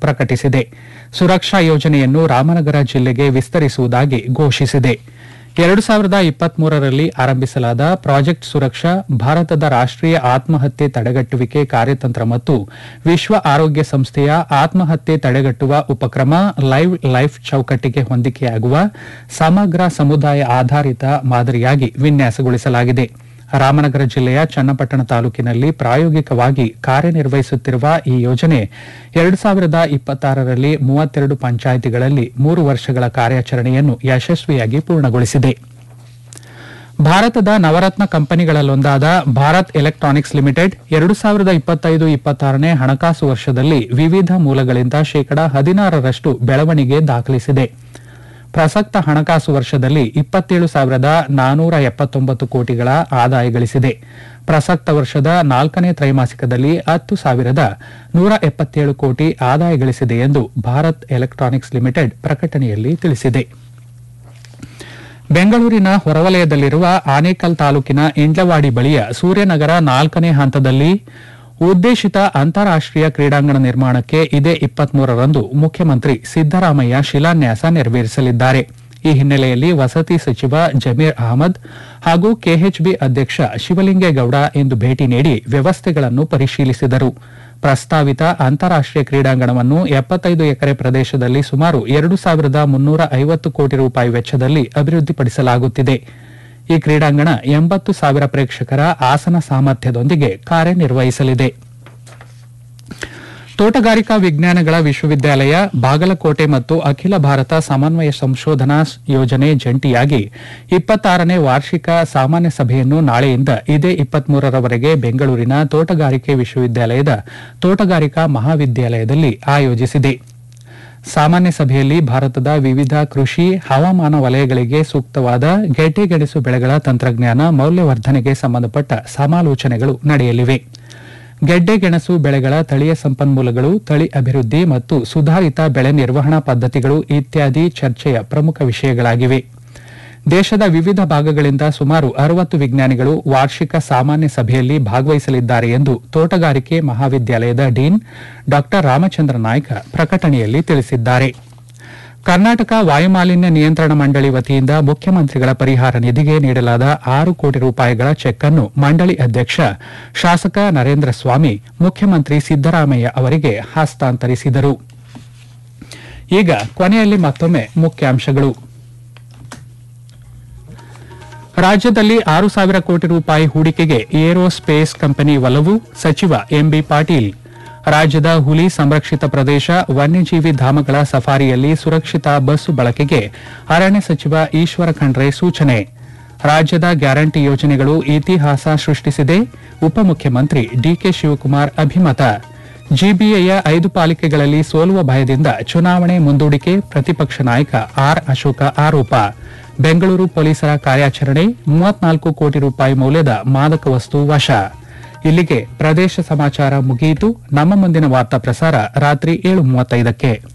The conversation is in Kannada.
ಪ್ರಕಟಿಸಿದೆ ಸುರಕ್ಷಾ ಯೋಜನೆಯನ್ನು ರಾಮನಗರ ಜಿಲ್ಲೆಗೆ ವಿಸ್ತರಿಸುವುದಾಗಿ ಘೋಷಿಸಿದೆ ಎರಡು ಸಾವಿರದ ಇಪ್ಪತ್ಮೂರರಲ್ಲಿ ಆರಂಭಿಸಲಾದ ಪ್ರಾಜೆಕ್ಟ್ ಸುರಕ್ಷಾ ಭಾರತದ ರಾಷ್ಟೀಯ ಆತ್ಮಹತ್ಯೆ ತಡೆಗಟ್ಟುವಿಕೆ ಕಾರ್ಯತಂತ್ರ ಮತ್ತು ವಿಶ್ವ ಆರೋಗ್ಯ ಸಂಸ್ಥೆಯ ಆತ್ಮಹತ್ಯೆ ತಡೆಗಟ್ಟುವ ಉಪಕ್ರಮ ಲೈವ್ ಲೈಫ್ ಚೌಕಟ್ಟಿಗೆ ಹೊಂದಿಕೆಯಾಗುವ ಸಮಗ್ರ ಸಮುದಾಯ ಆಧಾರಿತ ಮಾದರಿಯಾಗಿ ವಿನ್ಯಾಸಗೊಳಿಸಲಾಗಿದೆ ರಾಮನಗರ ಜಿಲ್ಲೆಯ ಚನ್ನಪಟ್ಟಣ ತಾಲೂಕಿನಲ್ಲಿ ಪ್ರಾಯೋಗಿಕವಾಗಿ ಕಾರ್ಯನಿರ್ವಹಿಸುತ್ತಿರುವ ಈ ಯೋಜನೆ ಎರಡು ಸಾವಿರದ ಇಪ್ಪತ್ತಾರರಲ್ಲಿ ಮೂವತ್ತೆರಡು ಪಂಚಾಯಿತಿಗಳಲ್ಲಿ ಮೂರು ವರ್ಷಗಳ ಕಾರ್ಯಾಚರಣೆಯನ್ನು ಯಶಸ್ವಿಯಾಗಿ ಪೂರ್ಣಗೊಳಿಸಿದೆ ಭಾರತದ ನವರತ್ನ ಕಂಪನಿಗಳಲ್ಲೊಂದಾದ ಭಾರತ್ ಎಲೆಕ್ಟ್ರಾನಿಕ್ಸ್ ಲಿಮಿಟೆಡ್ ಎರಡು ಸಾವಿರದ ಇಪ್ಪತ್ತೈದು ಇಪ್ಪತ್ತಾರನೇ ಹಣಕಾಸು ವರ್ಷದಲ್ಲಿ ವಿವಿಧ ಮೂಲಗಳಿಂದ ಶೇಕಡಾ ಹದಿನಾರರಷ್ಟು ಬೆಳವಣಿಗೆ ದಾಖಲಿಸಿದೆ ಪ್ರಸಕ್ತ ಹಣಕಾಸು ವರ್ಷದಲ್ಲಿ ಇಪ್ಪತ್ತೇಳು ಸಾವಿರದ ನಾನೂರ ಎಪ್ಪತ್ತೊಂಬತ್ತು ಕೋಟಿಗಳ ಆದಾಯ ಗಳಿಸಿದೆ ಪ್ರಸಕ್ತ ವರ್ಷದ ನಾಲ್ಕನೇ ತ್ರೈಮಾಸಿಕದಲ್ಲಿ ಹತ್ತು ಸಾವಿರದ ನೂರ ಎಪ್ಪತ್ತೇಳು ಕೋಟಿ ಆದಾಯ ಗಳಿಸಿದೆ ಎಂದು ಭಾರತ್ ಎಲೆಕ್ಟ್ರಾನಿಕ್ಸ್ ಲಿಮಿಟೆಡ್ ಪ್ರಕಟಣೆಯಲ್ಲಿ ತಿಳಿಸಿದೆ ಬೆಂಗಳೂರಿನ ಹೊರವಲಯದಲ್ಲಿರುವ ಆನೇಕಲ್ ತಾಲೂಕಿನ ಇಂಡ್ಲವಾಡಿ ಬಳಿಯ ಸೂರ್ಯನಗರ ನಾಲ್ಕನೇ ಹಂತದಲ್ಲಿ ಉದ್ದೇಶಿತ ಅಂತಾರಾಷ್ಟೀಯ ಕ್ರೀಡಾಂಗಣ ನಿರ್ಮಾಣಕ್ಕೆ ಇದೇ ಇಪ್ಪತ್ಮೂರರಂದು ಮುಖ್ಯಮಂತ್ರಿ ಸಿದ್ದರಾಮಯ್ಯ ಶಿಲಾನ್ಯಾಸ ನೆರವೇರಿಸಲಿದ್ದಾರೆ ಈ ಹಿನ್ನೆಲೆಯಲ್ಲಿ ವಸತಿ ಸಚಿವ ಜಮೀರ್ ಅಹಮದ್ ಹಾಗೂ ಕೆಎಚ್ಬಿ ಅಧ್ಯಕ್ಷ ಶಿವಲಿಂಗೇಗೌಡ ಇಂದು ಭೇಟಿ ನೀಡಿ ವ್ಯವಸ್ಥೆಗಳನ್ನು ಪರಿಶೀಲಿಸಿದರು ಪ್ರಸ್ತಾವಿತ ಅಂತಾರಾಷ್ಟೀಯ ಕ್ರೀಡಾಂಗಣವನ್ನು ಎಪ್ಪತ್ತೈದು ಎಕರೆ ಪ್ರದೇಶದಲ್ಲಿ ಸುಮಾರು ಎರಡು ಸಾವಿರದ ಮುನ್ನೂರ ಐವತ್ತು ಕೋಟಿ ರೂಪಾಯಿ ವೆಚ್ಚದಲ್ಲಿ ಅಭಿವೃದ್ಧಿಪಡಿಸಲಾಗುತ್ತಿದೆ ಈ ಕ್ರೀಡಾಂಗಣ ಎಂಬತ್ತು ಸಾವಿರ ಪ್ರೇಕ್ಷಕರ ಆಸನ ಸಾಮರ್ಥ್ಯದೊಂದಿಗೆ ಕಾರ್ಯನಿರ್ವಹಿಸಲಿದೆ ತೋಟಗಾರಿಕಾ ವಿಜ್ಞಾನಗಳ ವಿಶ್ವವಿದ್ಯಾಲಯ ಬಾಗಲಕೋಟೆ ಮತ್ತು ಅಖಿಲ ಭಾರತ ಸಮನ್ವಯ ಸಂಶೋಧನಾ ಯೋಜನೆ ಜಂಟಿಯಾಗಿ ಇಪ್ಪತ್ತಾರನೇ ವಾರ್ಷಿಕ ಸಾಮಾನ್ಯ ಸಭೆಯನ್ನು ನಾಳೆಯಿಂದ ಇದೇ ಇಪ್ಪತ್ಮೂರರವರೆಗೆ ಬೆಂಗಳೂರಿನ ತೋಟಗಾರಿಕೆ ವಿಶ್ವವಿದ್ಯಾಲಯದ ತೋಟಗಾರಿಕಾ ಮಹಾವಿದ್ಯಾಲಯದಲ್ಲಿ ಆಯೋಜಿಸಿದೆ ಸಾಮಾನ್ಯ ಸಭೆಯಲ್ಲಿ ಭಾರತದ ವಿವಿಧ ಕೃಷಿ ಹವಾಮಾನ ವಲಯಗಳಿಗೆ ಸೂಕ್ತವಾದ ಗೆಡ್ಡೆಗೆಣಸು ಬೆಳೆಗಳ ತಂತ್ರಜ್ಞಾನ ಮೌಲ್ಯವರ್ಧನೆಗೆ ಸಂಬಂಧಪಟ್ಟ ಸಮಾಲೋಚನೆಗಳು ನಡೆಯಲಿವೆ ಗೆಡ್ಡೆಗೆಣಸು ಬೆಳೆಗಳ ತಳಿಯ ಸಂಪನ್ಮೂಲಗಳು ತಳಿ ಅಭಿವೃದ್ಧಿ ಮತ್ತು ಸುಧಾರಿತ ಬೆಳೆ ನಿರ್ವಹಣಾ ಪದ್ಧತಿಗಳು ಇತ್ಯಾದಿ ಚರ್ಚೆಯ ಪ್ರಮುಖ ವಿಷಯಗಳಾಗಿವೆ ದೇಶದ ವಿವಿಧ ಭಾಗಗಳಿಂದ ಸುಮಾರು ಅರವತ್ತು ವಿಜ್ಞಾನಿಗಳು ವಾರ್ಷಿಕ ಸಾಮಾನ್ಯ ಸಭೆಯಲ್ಲಿ ಭಾಗವಹಿಸಲಿದ್ದಾರೆ ಎಂದು ತೋಟಗಾರಿಕೆ ಮಹಾವಿದ್ಯಾಲಯದ ಡೀನ್ ಡಾ ರಾಮಚಂದ್ರ ನಾಯ್ಕ ಪ್ರಕಟಣೆಯಲ್ಲಿ ತಿಳಿಸಿದ್ದಾರೆ ಕರ್ನಾಟಕ ವಾಯುಮಾಲಿನ್ಯ ನಿಯಂತ್ರಣ ಮಂಡಳಿ ವತಿಯಿಂದ ಮುಖ್ಯಮಂತ್ರಿಗಳ ಪರಿಹಾರ ನಿಧಿಗೆ ನೀಡಲಾದ ಆರು ಕೋಟಿ ರೂಪಾಯಿಗಳ ಚೆಕ್ ಅನ್ನು ಮಂಡಳಿ ಅಧ್ಯಕ್ಷ ಶಾಸಕ ನರೇಂದ್ರ ಸ್ವಾಮಿ ಮುಖ್ಯಮಂತ್ರಿ ಸಿದ್ದರಾಮಯ್ಯ ಅವರಿಗೆ ಹಸ್ತಾಂತರಿಸಿದರು ಈಗ ಕೊನೆಯಲ್ಲಿ ಮತ್ತೊಮ್ಮೆ ಮುಖ್ಯಾಂಶಗಳು ರಾಜ್ಯದಲ್ಲಿ ಆರು ಸಾವಿರ ಕೋಟಿ ರೂಪಾಯಿ ಹೂಡಿಕೆಗೆ ಏರೋಸ್ಪೇಸ್ ಕಂಪನಿ ಒಲವು ಸಚಿವ ಎಂಬಿ ಪಾಟೀಲ್ ರಾಜ್ಯದ ಹುಲಿ ಸಂರಕ್ಷಿತ ಪ್ರದೇಶ ವನ್ಯಜೀವಿ ಧಾಮಗಳ ಸಫಾರಿಯಲ್ಲಿ ಸುರಕ್ಷಿತ ಬಸ್ಸು ಬಳಕೆಗೆ ಅರಣ್ಯ ಸಚಿವ ಈಶ್ವರ ಖಂಡ್ರೆ ಸೂಚನೆ ರಾಜ್ಯದ ಗ್ಯಾರಂಟಿ ಯೋಜನೆಗಳು ಇತಿಹಾಸ ಸೃಷ್ಟಿಸಿದೆ ಉಪಮುಖ್ಯಮಂತ್ರಿ ಡಿಕೆ ಶಿವಕುಮಾರ್ ಅಭಿಮತ ಜಿಬಿಎಯ ಐದು ಪಾಲಿಕೆಗಳಲ್ಲಿ ಸೋಲುವ ಭಯದಿಂದ ಚುನಾವಣೆ ಮುಂದೂಡಿಕೆ ಪ್ರತಿಪಕ್ಷ ನಾಯಕ ಆರ್ ಅಶೋಕ ಆರೋಪ ಬೆಂಗಳೂರು ಪೊಲೀಸರ ಕಾರ್ಯಾಚರಣೆ ಮೂವತ್ನಾಲ್ಕು ಕೋಟಿ ರೂಪಾಯಿ ಮೌಲ್ಯದ ಮಾದಕ ವಸ್ತು ವಶ ಇಲ್ಲಿಗೆ ಪ್ರದೇಶ ಸಮಾಚಾರ ಮುಗಿಯಿತು ನಮ್ಮ ಮುಂದಿನ ವಾರ್ತಾ ಪ್ರಸಾರ ರಾತ್ರಿ ಏಳು ಮೂವತ್ತೈದಕ್ಕೆ